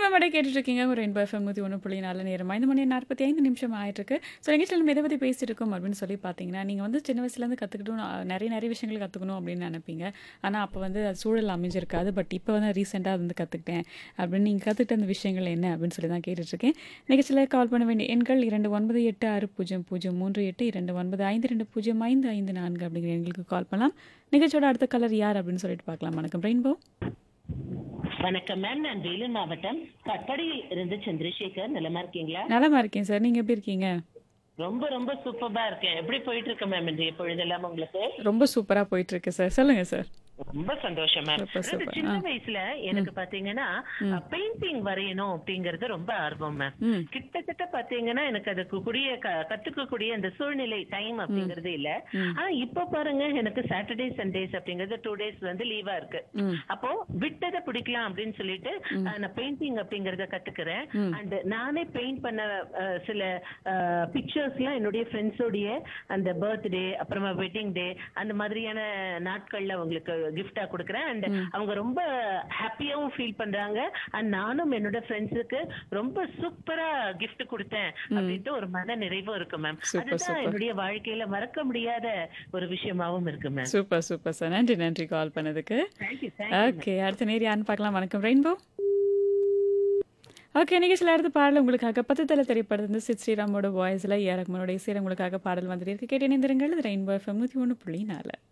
மேடை கேட்டுட்டு இருக்கீங்க ஒரு ரெயின்போ எஃப்எம் நூற்றி ஒன்று புள்ளி நாலு நேரம் ஐந்து மணி நாற்பத்தி ஐந்து நிமிஷம் ஆயிட்டு இருக்கு ஸோ நிகழ்ச்சியில் நம்ம எதை பற்றி பேசிட்டு இருக்கோம் அப்படின்னு சொல்லி பார்த்தீங்கன்னா நீங்கள் வந்து சின்ன வயசுலேருந்து கற்றுக்கிட்டும் நிறைய நிறைய விஷயங்கள் கற்றுக்கணும் அப்படின்னு நினைப்பீங்க ஆனால் அப்போ வந்து அது சூழல் அமைஞ்சிருக்காது பட் இப்போ வந்து ரீசெண்டாக வந்து கற்றுக்கிட்டேன் அப்படின்னு நீங்கள் கற்றுக்கிட்ட அந்த விஷயங்கள் என்ன அப்படின்னு சொல்லி தான் கேட்டுட்ருக்கேன் நிகழ்ச்சியில் கால் பண்ண வேண்டிய எண்கள் இரண்டு ஒன்பது எட்டு ஆறு பூஜ்ஜியம் பூஜ்ஜியம் மூன்று எட்டு இரண்டு ஒன்பது ஐந்து ரெண்டு பூஜ்ஜியம் ஐந்து ஐந்து நான்கு அப்படிங்கிற எங்களுக்கு கால் பண்ணலாம் நிகழ்ச்சியோட அடுத்த கலர் யார் அப்படின்னு சொல்லிட்டு பார்க்கலாம் வணக்கம் ரெயின்போ வணக்கம் மேம் நான் வேலூர் மாவட்டம் கட்டடியில் இருந்து சந்திரசேகர் நலமா இருக்கீங்களா நலமா இருக்கேன் சார் நீங்கள் எப்படி இருக்கீங்க ரொம்ப ரொம்ப சூப்பரா இருக்கேன் எப்படி போயிட்டு இருக்கு மேம் இன்றைய பொழுதெல்லாம் உங்களுக்கு ரொம்ப சூப்பராக போயிட்டு இருக்கு சார் சொல்லுங்க சார் ரொம்ப சந்தோஷம் மேம் Super, அதாவது super. சின்ன ஆ. வயசுல எனக்கு பாத்தீங்கன்னா பெயிண்டிங் வரையணும் அப்படிங்கறது ரொம்ப ஆர்வம் மேம் ம் கிட்டத்தட்ட பாத்தீங்கன்னா எனக்கு அதுக்கு கூடிய க- கத்துக்கக்கூடிய அந்த சூழ்நிலை டைம் அப்படிங்கறது இல்ல ம். ஆனா இப்ப பாருங்க எனக்கு சாட்டர்டே சண்டேஸ் அப்படிங்கறது டூ டேஸ் வந்து லீவா இருக்கு ம் அப்போ விட்டதை பிடிக்கலாம் அப்படின்னு சொல்லிட்டு அஹ், நான் பெயிண்டிங் அப்படிங்கறத கத்துக்கிறேன் ம். அண்ட் நானே பெயிண்ட் பண்ண அஹ், சில பிக்சர்ஸ்லாம் என்னுடைய ஃப்ரெண்ட்ஸோடைய அந்த பர்த்டே அப்புறமா வெட்டிங் டே அந்த மாதிரியான நாட்கள்ல அவங்களுக்கு கிஃப்டா கொடுக்குறேன் அண்ட் அவங்க ரொம்ப ஹாப்பியாவும் ஃபீல் பண்றாங்க அண்ட் நானும் என்னோட ஃப்ரெண்ட்ஸுக்கு ரொம்ப சூப்பரா gift கொடுத்தேன் அப்படின்ட்டு ஒரு மன நிறைவும் இருக்கு மேம் Super, அதுதான் super. என்னுடைய வாழ்க்கையில மறக்க முடியாத ஒரு விஷயமாவும் இருக்கு மேம் சூப்பர் சூப்பர் சார் நன்றி நன்றி கால் பண்ணதுக்கு தேங்க்யூ ஓகே அடுத்த நேர் யாருன்னு பார்க்கலாம் வணக்கம் ரெயின்போ ஓகே நிகழ்ச்சியில் அடுத்த பாடல் உங்களுக்காக பத்து தலை திரைப்படத்து சித் ஸ்ரீராமோட வாய்ஸில் ஏரக்மனோட இசையில் உங்களுக்காக பாடல் வந்துட்டு இருக்கு கேட்டு இணைந்திருங்கள் ரெயின்போ எஃப்எம் நூற்றி ஒன்று புள்ளி நாலு